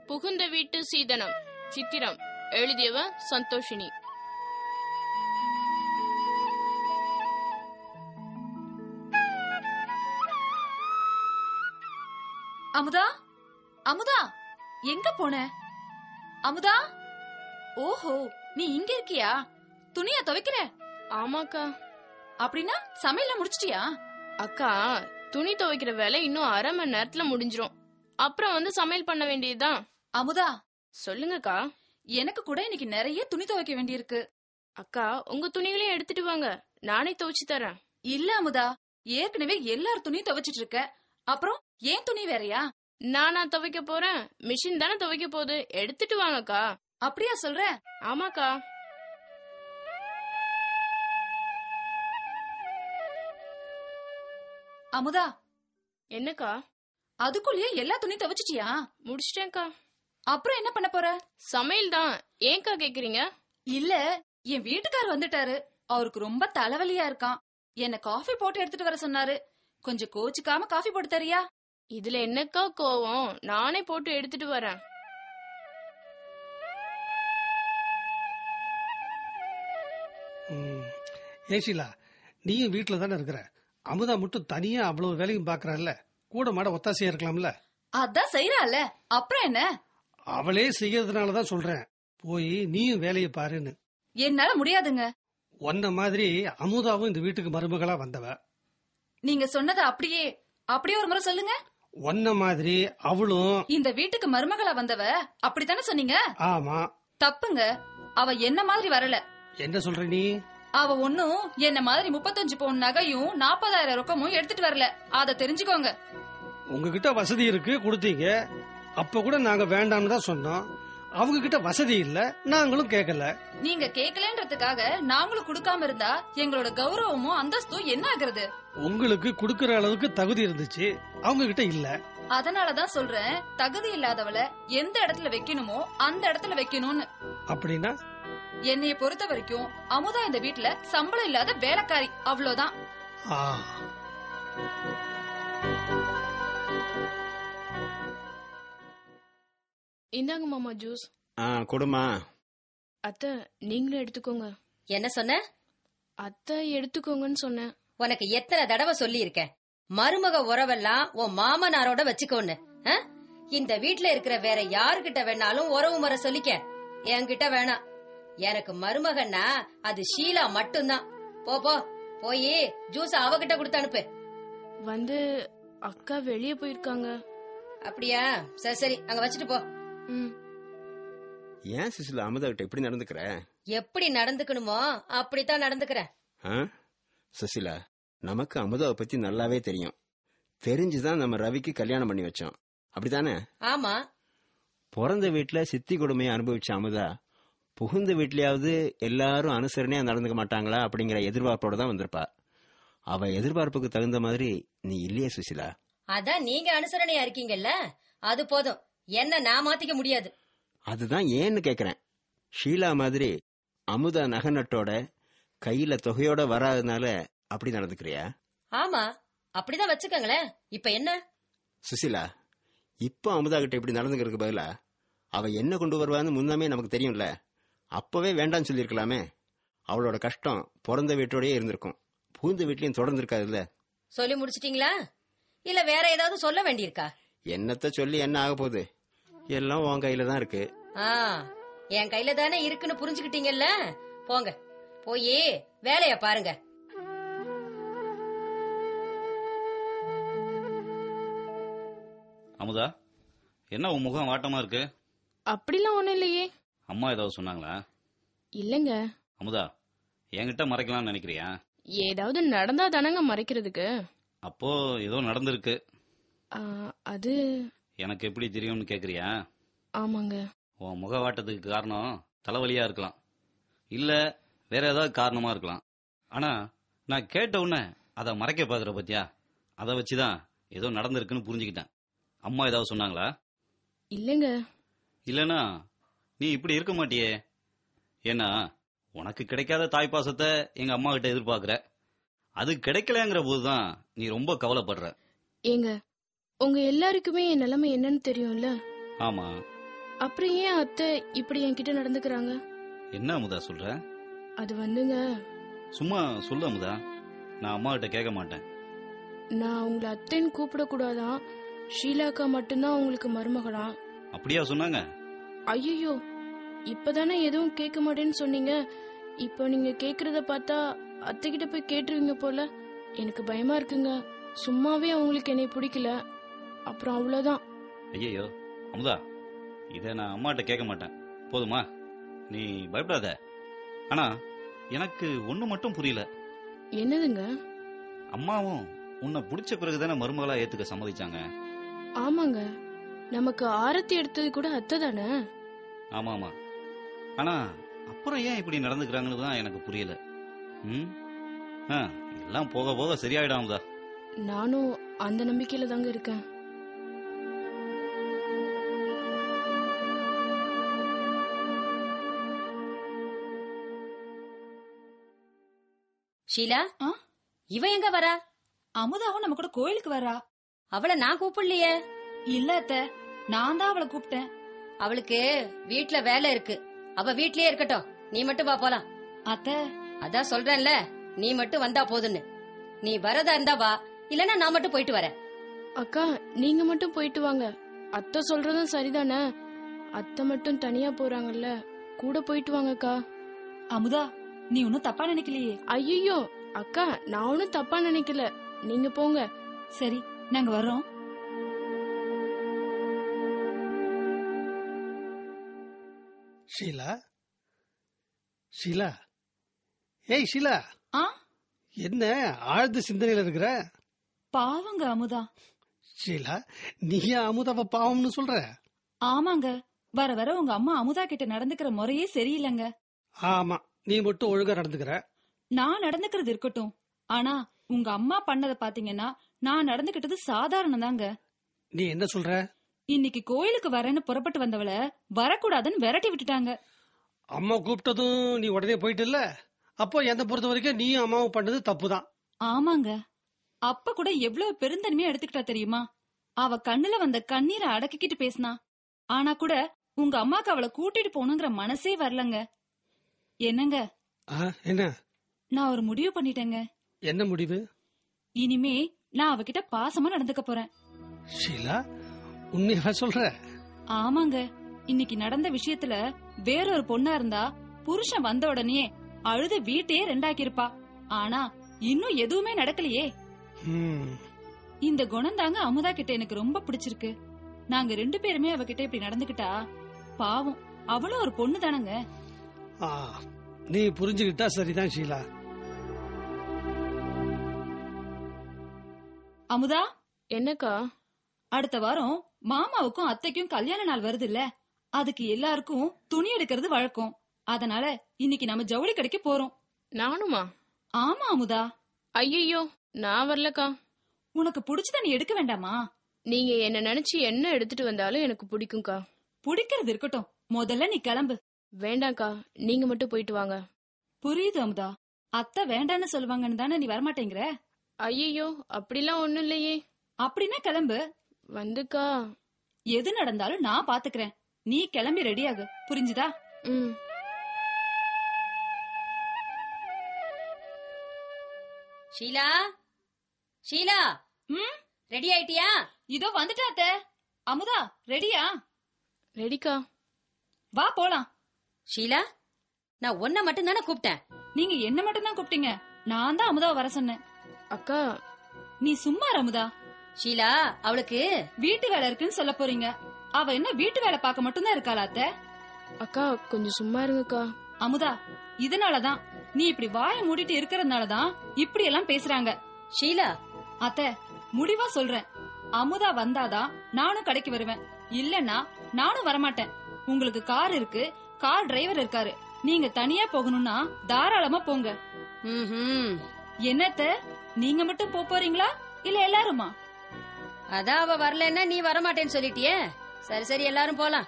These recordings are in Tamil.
புகுந்த வீட்டு சீதனம் சித்திரம் எழுதியவ சந்தோஷினி அமுதா அமுதா எங்க போன அமுதா ஓஹோ நீ இங்க இருக்கியா துணியா துவைக்கிற ஆமாக்கா அப்படின்னா சமையல முடிச்சிட்டியா அக்கா துணி துவைக்கிற வேலை இன்னும் அரை மணி நேரத்துல முடிஞ்சிரும் அப்புறம் வந்து சமையல் பண்ண வேண்டியதுதான் அமுதா சொல்லுங்கக்கா எனக்கு கூட இன்னைக்கு நிறைய துணி துவைக்க வேண்டியிருக்கு அக்கா உங்க துணிகளையும் எடுத்துட்டு வாங்க நானே துவைச்சு தரேன் இல்ல அமுதா ஏற்கனவே எல்லார் துணியும் துவைச்சிட்டு இருக்க அப்புறம் ஏன் துணி வேறயா நானா துவைக்க போறேன் மிஷின் தானே துவைக்க போகுது எடுத்துட்டு வாங்கக்கா அப்படியா சொல்ற ஆமாக்கா அமுதா என்னக்கா அதுக்குள்ளேயே எல்லா துணி துவைச்சிட்டியா முடிச்சிட்டேன்க்கா அப்புறம் என்ன பண்ண போற சமையல் தான் ஏன்க்கா கேக்குறீங்க இல்ல என் வீட்டுக்காரர் வந்துட்டாரு அவருக்கு ரொம்ப தலைவலியா இருக்கான் என்ன காஃபி போட்டு எடுத்துட்டு வர சொன்னாரு கொஞ்சம் கோச்சுக்காம காஃபி போட்டு தரியா இதுல என்னக்கா கோவம் நானே போட்டு எடுத்துட்டு வரேன் ம். ஏன் ஷீலா நீயும் வீட்டில் தானே இருக்கிற அமுதா மட்டும் தனியா அவ்வளவு வேலையும் பார்க்கறாள்ல கூட மாட ஒத்தாசையா இருக்கலாம்ல அதான் செய்யறால அப்புறம் என்ன அவளே செய்யறதுனால தான் சொல்றேன் போய் நீயும் வேலையை பாருன்னு என்னால முடியாதுங்க உன்ன மாதிரி அமுதாவும் இந்த வீட்டுக்கு மருமகளா வந்தவ நீங்க சொன்னதை அப்படியே அப்படியே ஒரு முறை சொல்லுங்க உன்ன மாதிரி அவளும் இந்த வீட்டுக்கு மருமகளா வந்தவ அப்படித்தானே சொன்னீங்க ஆமா தப்புங்க அவ என்ன மாதிரி வரல என்ன சொல்ற நீ அவ ஒன்னும் என்ன மாதிரி முப்பத்தஞ்சு பவுன் நகையும் நாற்பதாயிரம் ரொக்கமும் எடுத்துட்டு வரல அத தெரிஞ்சுக்கோங்க உங்ககிட்ட வசதி இருக்கு கொடுத்தீங்க அப்ப கூட நாங்க வேண்டாம்னு தான் சொன்னோம் அவங்க கிட்ட வசதி இல்ல நாங்களும் கேட்கல நீங்க கேக்கலன்றதுக்காக நாங்களும் கொடுக்காம இருந்தா எங்களோட கௌரவமும் அந்தஸ்தும் என்ன ஆகுறது உங்களுக்கு கொடுக்கற அளவுக்கு தகுதி இருந்துச்சு அவங்க கிட்ட இல்ல அதனாலதான் சொல்றேன் தகுதி இல்லாதவள எந்த இடத்துல வைக்கணுமோ அந்த இடத்துல வைக்கணும்னு அப்படின்னா என்னைய பொறுத்த வரைக்கும் அமுதா இந்த வீட்ல சம்பளம் இல்லாத வேலைக்காரி அவ்வளவுதான் ஆ இந்தாங்க மாமா ஜூஸ் ஆ கொடுமா அத்தை நீங்களும் எடுத்துக்கோங்க என்ன சொன்ன அத்தை எடுத்துக்கோங்கன்னு சொன்னேன் உனக்கு எத்தனை தடவை சொல்லியிருக்கேன் மருமக உறவெல்லாம் உன் மாமனாரோட வச்சுக்கோன்னு ஆ? இந்த வீட்ல இருக்கிற வேற யாருகிட்ட வேணாலும் உறவு முறை சொல்லிக்க என்கிட்ட வேணாம் எனக்கு மருமகன்னா அது ஷீலா மட்டும்தான் போ போ போய் ஜூஸ் அவகிட்ட கொடுத்து அனுப்பு வந்து அக்கா வெளியே போயிருக்காங்க அப்படியா சரி சரி அங்க வச்சுட்டு போ ம் ஏன் சுசிலா அமுதா கிட்ட இப்படி நடந்துக்கிற எப்படி நடந்துக்கணுமோ அப்படித்தான் நடந்துக்கிறேன் ஆ? சுசிலா நமக்கு அமுதாவை பத்தி நல்லாவே தெரியும் தெரிஞ்சுதான் நம்ம ரவிக்கு கல்யாணம் பண்ணி வச்சோம் அப்படிதானே ஆமா பிறந்த வீட்டுல சித்தி கொடுமையை அனுபவிச்ச அமுதா புகுந்த வீட்லயாவது எல்லாரும் அனுசரணையா நடந்துக்க மாட்டாங்களா அப்படிங்கிற எதிர்பார்ப்போட தான் வந்திருப்பா அவ எதிர்பார்ப்புக்கு தகுந்த மாதிரி நீ இல்லையே சுசிலா அதான் நீங்க அனுசரணையா இருக்கீங்கல்ல அது போதும் என்ன நான் மாத்திக்க முடியாது அதுதான் ஏன்னு கேக்குறேன் ஷீலா மாதிரி அமுதா நகநட்டோட கையில தொகையோட வராதனால அப்படி நடந்துக்கிறியா ஆமா அப்படிதான் வச்சுக்கோங்களேன் இப்ப என்ன சுசிலா இப்போ அமுதா கிட்ட இப்படி நடந்துக்கிறதுக்கு பதிலா அவ என்ன கொண்டு வருவான்னு முன்னமே நமக்கு தெரியும்ல அப்பவே வேண்டாம்னு சொல்லியிருக்கலாமே அவளோட கஷ்டம் பிறந்த வீட்டோடயே இருந்திருக்கும் பூந்த வீட்லயும் தொடர்ந்து இருக்காதுல்ல சொல்லி முடிச்சிட்டீங்களா இல்ல வேற ஏதாவது சொல்ல வேண்டியிருக்கா என்னத்த சொல்லி என்ன ஆக போகுது எல்லாம் உன் கையில தான் இருக்கு ஆ என் கையில தானே இருக்குன்னு புரிஞ்சுக்கிட்டீங்கல்ல போங்க போய் வேலைய பாருங்க அமுதா என்ன உன் முகம் வாட்டமா இருக்கு அப்படிலாம் ஒண்ணும் இல்லையே அம்மா ஏதாவது சொன்னாங்களா இல்லைங்க அமுதா என்கிட்ட மறைக்கலாம்னு நினைக்கிறியா ஏதாவது நடந்தா தானங்க மறைக்கிறதுக்கு அப்போ ஏதோ நடந்திருக்கு ஆ, அது எனக்கு எப்படி தெரியும்னு கேக்குறியா ஆமாங்க உன் முக வாட்டத்துக்கு காரணம் தலைவலியா இருக்கலாம் இல்ல வேற ஏதாவது காரணமா இருக்கலாம் ஆனா நான் கேட்ட உடனே அதை மறைக்க பாக்குற பத்தியா அதை வச்சுதான் ஏதோ நடந்திருக்குன்னு புரிஞ்சுக்கிட்டேன் அம்மா ஏதாவது சொன்னாங்களா இல்லைங்க இல்லனா நீ இப்படி இருக்க மாட்டியே ஏன்னா உனக்கு கிடைக்காத தாய் பாசத்தை எங்க அம்மா கிட்ட எதிர்பார்க்கற அது கிடைக்கலங்கிற போதுதான் நீ ரொம்ப கவலைப்படுற ஏங்க உங்க எல்லாருக்குமே என் நிலைமை என்னன்னு தெரியும்ல ஆமா அப்புறம் ஏன் அத்தை இப்படி என்கிட்ட நடந்துக்கிறாங்க என்ன அமுதா சொல்ற அது வந்துங்க சும்மா சொல்லு அமுதா நான் அம்மா கிட்ட கேட்க மாட்டேன் நான் உங்களை அத்தைன்னு கூப்பிடக்கூடாதான் ஷீலாக்கா மட்டும்தான் உங்களுக்கு மருமகளாம் அப்படியா சொன்னாங்க ஐயோ இப்பதானே எதுவும் கேட்க மாட்டேன்னு சொன்னீங்க இப்போ நீங்க கேக்குறத பார்த்தா அத்தை கிட்ட போய் கேட்டுருவீங்க போல எனக்கு பயமா இருக்குங்க சும்மாவே அவங்களுக்கு என்னை பிடிக்கல அப்புறம் அவ்வளவுதான் ஐயையோ அமுதா இதை நான் அம்மாட்ட கேட்க மாட்டேன் போதுமா நீ பயப்படாத ஆனா எனக்கு ஒண்ணு மட்டும் புரியல என்னதுங்க அம்மாவும் உன்னை பிடிச்ச பிறகுதானே மருமகளா ஏத்துக்க சம்மதிச்சாங்க ஆமாங்க நமக்கு ஆரத்தி எடுத்தது கூட அத்தை தானே ஆமா ஆமா ஆனா அப்புறம் ஏன் இப்படி நடந்துக்கிறாங்கன்னு தான் எனக்கு புரியல ம் ஆ, எல்லாம் போக போக சரியாயிடும் அமுதா நானும் அந்த நம்பிக்கையில தாங்க இருக்கேன் ஷீலா ஆ? இவ எங்க வரா அமுதாவும் நம்ம கூட கோயிலுக்கு வரா அவளை நான் கூப்பிடலையே இல்ல அத்த நான் தான் அவளை கூப்பிட்டேன் அவளுக்கு வீட்ல வேலை இருக்கு அவ வீட்லயே இருக்கட்டும் நீ மட்டும் வா போலாம் அத்த அதான் சொல்றேன்ல நீ மட்டும் வந்தா போதுன்னு நீ வரதா இருந்தா வா இல்லனா நான் மட்டும் போயிட்டு வரேன் அக்கா நீங்க மட்டும் போயிட்டு வாங்க அத்தை சொல்றதும் சரிதானே அத்தை மட்டும் தனியா போறாங்கல்ல கூட போயிட்டு வாங்கக்கா அமுதா நீ ஒன்னும் தப்பா நினைக்கலையே ஐயோ அக்கா நான் ஒன்னும் தப்பா நினைக்கல நீங்க போங்க சரி நாங்க வர்றோம் ஷீலா ஷீலா ஏய் ஷீலா ஆ என்ன ஆழ்ந்த சிந்தனையில இருக்கிற பாவங்க அமுதா ஷீலா நீ ஏன் அமுதாவை பாவம்னு சொல்ற ஆமாங்க வர வர உங்க அம்மா அமுதா கிட்ட நடந்துக்கிற முறையே சரியில்லைங்க ஆமா நீ மட்டும் ஒழுங்கா நடந்துக்கிற நான் நடந்துக்கிறது இருக்கட்டும் ஆனா உங்க அம்மா பண்ணத பாத்தீங்கன்னா நான் நடந்துக்கிட்டது சாதாரணம் தாங்க நீ என்ன சொல்ற இன்னைக்கு கோயிலுக்கு வரேன்னு புறப்பட்டு வந்தவள வரக்கூடாதுன்னு விரட்டி விட்டுட்டாங்க அம்மா கூப்பிட்டதும் நீ உடனே போயிட்டு இல்ல அப்போ என்னை பொறுத்த வரைக்கும் நீயும் அம்மாவும் பண்ணது தப்புதான் ஆமாங்க அப்ப கூட எவ்வளவு பெருந்தன்மையா எடுத்துக்கிட்டா தெரியுமா அவ கண்ணுல வந்த கண்ணீரை அடக்கிக்கிட்டு பேசினா ஆனா கூட உங்க அம்மாக்கு அவளை கூட்டிட்டு போகணுங்கிற மனசே வரலங்க என்னங்க ஆ, என்ன நான் ஒரு முடிவு பண்ணிட்டேங்க என்ன முடிவு இனிமே நான் அவகிட்ட பாசமா நடந்துக்க போறேன் ஷீலா உண்மையா சொல்ற ஆமாங்க இன்னைக்கு நடந்த விஷயத்துல வேறொரு பொண்ணா இருந்தா புருஷன் வந்த உடனே அழுது வீட்டையே ரெண்டாக்கியிருப்பா ஆனா இன்னும் எதுவுமே நடக்கலையே ம், இந்த குணம் தாங்க அமுதா கிட்ட எனக்கு ரொம்ப பிடிச்சிருக்கு நாங்க ரெண்டு பேருமே அவகிட்ட இப்படி நடந்துக்கிட்டா பாவம் அவளும் ஒரு பொண்ணு தானங்க ஆ, நீ புரிஞ்சுக்கிட்டா சரிதான் ஷீலா அமுதா என்னக்கா அடுத்த வாரம் மாமாவுக்கும் அத்தைக்கும் கல்யாண நாள் வருது இல்ல அதுக்கு எல்லாருக்கும் துணி எடுக்கிறது வழக்கம் அதனால இன்னைக்கு நம்ம ஜவுளி கடைக்கு போறோம் நானுமா ஆமா அமுதா ஐயோ நான் வரலக்கா உனக்கு பிடிச்சத நீ எடுக்க வேண்டாமா நீங்க என்ன நினைச்சு என்ன எடுத்துட்டு வந்தாலும் எனக்கு பிடிக்கும்க்கா பிடிக்கிறது இருக்கட்டும் முதல்ல நீ கிளம்பு வேண்டாம்க்கா நீங்க மட்டும் போயிட்டு வாங்க புரியுது அமுதா அத்தை வேண்டான்னு சொல்லுவாங்கன்னு தானே நீ வரமாட்டேங்கிற ஐயோ அப்படிலாம் ஒண்ணும் இல்லையே அப்படின்னா கிளம்பு வந்துக்கா எது நடந்தாலும் நான் பாத்துக்கிறேன் நீ கிளம்பி ரெடியாகு புரிஞ்சுதா ம் ஷீலா ஷீலா ம் ரெடி ஆயிட்டியா இதோ வந்துட்டா அத்தை அமுதா ரெடியா ரெடிக்கா வா போலாம் ஷீலா நான் உன்னை மட்டும் தானே கூப்பிட்டேன் நீங்க என்ன மட்டும் தான் கூப்பிட்டீங்க நான் தான் அமுதாவை வர சொன்னேன் அக்கா நீ சும்மா இரு, அமுதா ஷீலா அவளுக்கு வீட்டு வேலை இருக்குன்னு சொல்ல போறீங்க அவ என்ன வீட்டு வேலை பார்க்க மட்டும்தான் இருக்காளா அத்தை அக்கா கொஞ்சம் சும்மா இருங்கக்கா அமுதா இதனாலதான் நீ இப்படி வாயை மூடிட்டு இருக்கறதுனாலதான் இப்படி எல்லாம் பேசுறாங்க ஷீலா அத்தை முடிவா சொல்றேன் அமுதா வந்தாதான் நானும் கடைக்கு வருவேன் இல்லன்னா நானும் வரமாட்டேன் உங்களுக்கு கார் இருக்கு கார் டிரைவர் இருக்காரு நீங்க தனியா போகணும்னா தாராளமா போங்க ம்ஹும். என்னத்த நீங்க மட்டும் போப் போறீங்களா இல்ல எல்லாருமா அதான் அவ வரலன்னா நீ வரமாட்டேன்னு சொல்லிட்டியே சரி சரி எல்லாரும் போலாம்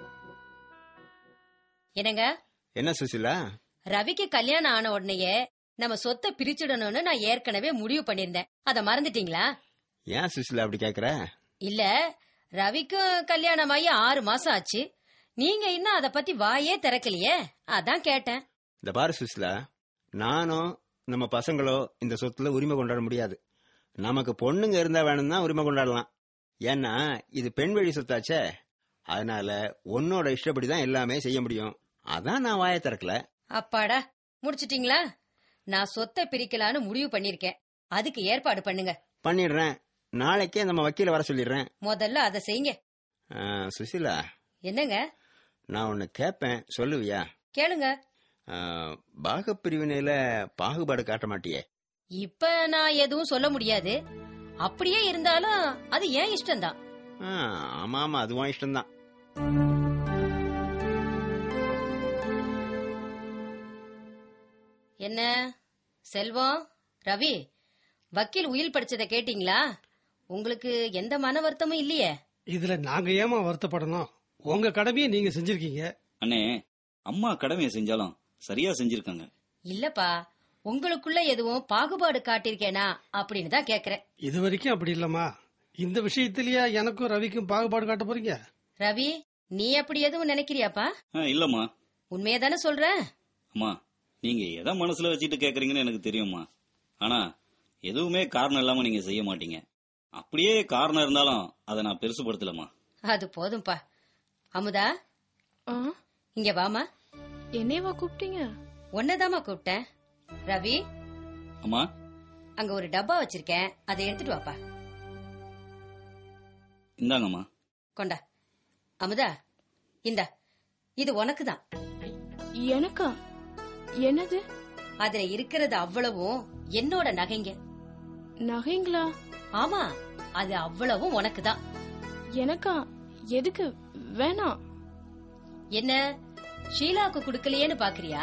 என்னங்க என்ன சுசிலா ரவிக்கு கல்யாணம் ஆன உடனேயே நம்ம சொத்தை பிரிச்சிடணும்னு நான் ஏற்கனவே முடிவு பண்ணிருந்தேன் அத மறந்துட்டீங்களா ஏன் சுசிலா அப்படி கேக்குற இல்ல ரவிக்கும் கல்யாணம் ஆகி ஆறு மாசம் ஆச்சு நீங்க இன்னும் அத பத்தி வாயே திறக்கலையே அதான் கேட்டேன் இந்த பாரு சுசிலா நானும் நம்ம பசங்களோ இந்த சொத்துல உரிமை கொண்டாட முடியாது நமக்கு பொண்ணுங்க இருந்தா வேணும்னா உரிமை கொண்டாடலாம் ஏன்னா இது பெண் வழி சொத்தாச்சே அதனால உன்னோட இஷ்டப்படி தான் எல்லாமே செய்ய முடியும் அதான் நான் வாயை திறக்கல அப்பாடா முடிச்சிட்டீங்களா நான் சொத்தை பிரிக்கலான்னு முடிவு பண்ணிருக்கேன் அதுக்கு ஏற்பாடு பண்ணுங்க பண்ணிடுறேன் நாளைக்கே நம்ம வக்கீல வர சொல்லிடுறேன் முதல்ல அதை செய்யுங்க ஆ, சுசிலா என்னங்க நான் உன்னை கேட்பேன் சொல்லுவியா கேளுங்க ஆ, பாகப்பிரிவினையில பாகுபாடு காட்ட மாட்டியே இப்ப நான் எதுவும் சொல்ல முடியாது அப்படியே இருந்தாலும் அது ஏன் இஷ்டம்தான் ஆ, ஆமா ஆமா அதுவும் இஷ்டம்தான் என்ன செல்வம் ரவி வக்கீல் உயில் படிச்சதை கேட்டீங்களா உங்களுக்கு எந்த மன வருத்தமும் இல்லையே இதுல நாங்க ஏமா வருத்தப்படணும் உங்க கடமையை நீங்க செஞ்சிருக்கீங்க அண்ணே அம்மா கடமையை செஞ்சாலும் சரியா செஞ்சிருக்காங்க இல்லப்பா உங்களுக்குள்ள எதுவும் பாகுபாடு காட்டியிருக்கேனா அப்படின்னு தான் கேக்குறேன் இது வரைக்கும் அப்படி இல்லம்மா இந்த விஷயத்திலயா எனக்கும் ரவிக்கும் பாகுபாடு காட்ட போறீங்க ரவி நீ அப்படி எதுவும் நினைக்கிறியாப்பா ஆ, இல்லம்மா உண்மையை தானே சொல்ற அம்மா நீங்க எதை மனசுல வச்சுட்டு கேக்குறீங்கன்னு எனக்கு தெரியும்மா ஆனா எதுவுமே காரணம் இல்லாம நீங்க செய்ய மாட்டீங்க அப்படியே காரணம் இருந்தாலும் அதை நான் பெருசுபடுத்தலம்மா அது போதும்பா அமுதா ஆ இங்க வாமா என்னையவா கூப்பிட்டீங்க உன்னதாமா கூப்பிட்டேன் ரவி அம்மா அங்க ஒரு டப்பா வச்சிருக்கேன் அதை எடுத்துட்டு வாப்பா இந்தாங்கம்மா கொண்டா அமுதா இந்தா இது உனக்கு தான் எனக்கா என்னது அதுல இருக்கிறது அவ்வளவும் என்னோட நகைங்க நகைங்களா ஆமா அது அவ்வளவும் உனக்கு தான் எனக்கா எதுக்கு வேணாம் என்ன ஷீலாவுக்கு குடுக்கலையேன்னு பாக்குறியா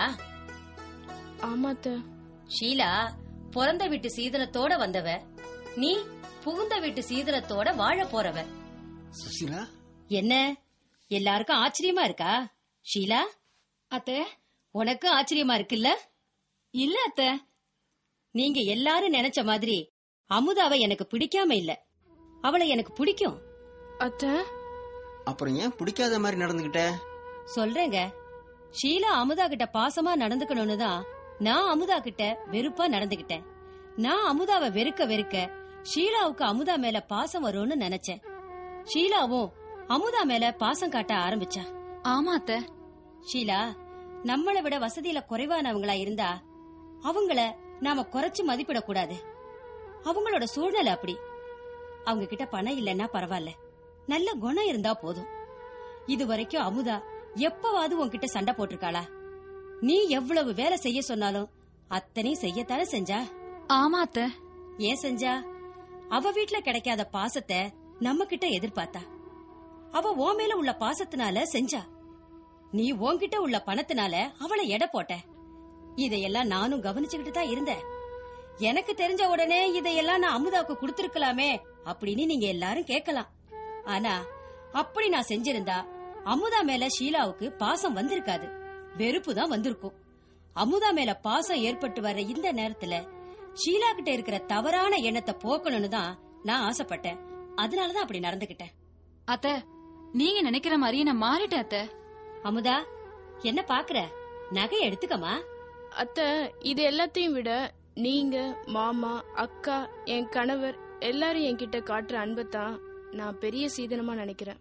ஆமாத்த ஷீலா பிறந்த வீட்டு சீதனத்தோட வந்தவ நீ புகுந்த வீட்டு சீதனத்தோட வாழ போறவ சுசிலா என்ன எல்லாருக்கும் ஆச்சரியமா இருக்கா ஷீலா அத்தை உனக்கு ஆச்சரியமா இருக்குல்ல இல்ல அத்தை நீங்க எல்லாரும் நினைச்ச மாதிரி அமுதாவை எனக்கு பிடிக்காம இல்ல அவளை எனக்கு பிடிக்கும் அத்த அப்புறம் ஏன் பிடிக்காத மாதிரி நடந்துகிட்ட சொல்றேங்க ஷீலா அமுதா கிட்ட பாசமா நடந்துக்கணும்னு தான் நான் அமுதா கிட்ட வெறுப்பா நடந்துகிட்டேன் நான் அமுதாவை வெறுக்க வெறுக்க ஷீலாவுக்கு அமுதா மேல பாசம் வரும்னு நினைச்சேன் ஷீலாவும் அமுதா மேல பாசம் காட்ட ஆரம்பிச்சா ஆமா அத்தை ஷீலா நம்மளை விட வசதியில குறைவானவங்களா இருந்தா அவங்கள நாம குறைச்சு மதிப்பிடக்கூடாது அவங்களோட சூழ்நிலை அப்படி அவங்க கிட்ட பணம் இல்லைன்னா பரவாயில்ல நல்ல குணம் இருந்தா போதும் இது வரைக்கும் அமுதா எப்பவாவது உன்கிட்ட சண்டை போட்டிருக்காளா நீ எவ்வளவு வேலை செய்ய சொன்னாலும் அத்தனையும் செய்யத்தானே செஞ்சா ஆமா அத்தை ஏன் செஞ்சா அவ வீட்ல கிடைக்காத பாசத்தை நம்ம கிட்ட எதிர்பார்த்தா அவ உன் மேல உள்ள பாசத்தினால செஞ்சா நீ உன்கிட்ட உள்ள பணத்தினால அவளை எடை போட்ட இதையெல்லாம் நானும் கவனிச்சுக்கிட்டு தான் இருந்தேன் எனக்கு தெரிஞ்ச உடனே இதையெல்லாம் நான் அமுதாவுக்கு கொடுத்திருக்கலாமே அப்படின்னு நீங்க எல்லாரும் கேட்கலாம் ஆனா அப்படி நான் செஞ்சிருந்தா அமுதா மேல ஷீலாவுக்கு பாசம் வந்திருக்காது வெறுப்பு தான் வந்திருக்கும் அமுதா மேல பாசம் ஏற்பட்டு வர்ற இந்த நேரத்துல ஷீலா கிட்ட இருக்கிற தவறான எண்ணத்தை போக்கணும்னு தான் நான் ஆசைப்பட்டேன் அதனாலதான் அப்படி நடந்துகிட்டேன் அத்தை நீங்க நினைக்கிற மாதிரியே நான் மாறிட்டேன் அத்தை அமுதா என்ன பாக்குற நகை எடுத்துக்கமா அத்த இது எல்லாத்தையும் விட நீங்க மாமா அக்கா என் கணவர் எல்லாரும் என்கிட்ட காட்டுற அன்பை தான் நான் பெரிய சீதனமா நினைக்கிறேன்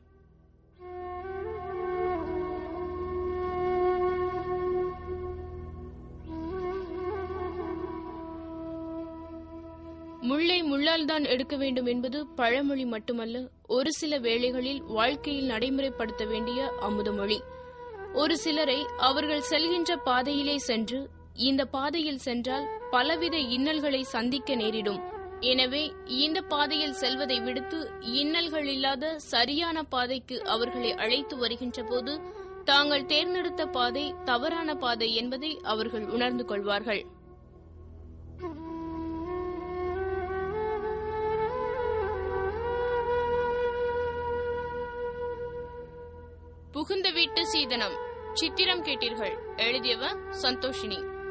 முள்ளை முள்ளால் தான் எடுக்க வேண்டும் என்பது பழமொழி மட்டுமல்ல ஒரு சில வேளைகளில் வாழ்க்கையில் நடைமுறைப்படுத்த வேண்டிய அமுதமொழி ஒரு சிலரை அவர்கள் செல்கின்ற பாதையிலே சென்று இந்த பாதையில் சென்றால் பலவித இன்னல்களை சந்திக்க நேரிடும் எனவே இந்த பாதையில் செல்வதை விடுத்து இன்னல்கள் இல்லாத சரியான பாதைக்கு அவர்களை அழைத்து வருகின்ற போது தாங்கள் தேர்ந்தெடுத்த பாதை தவறான பாதை என்பதை அவர்கள் உணர்ந்து கொள்வார்கள் புகுந்த வீட்டு சீதனம் சித்திரம் கேட்டீர்கள் எழுதியவர் சந்தோஷினி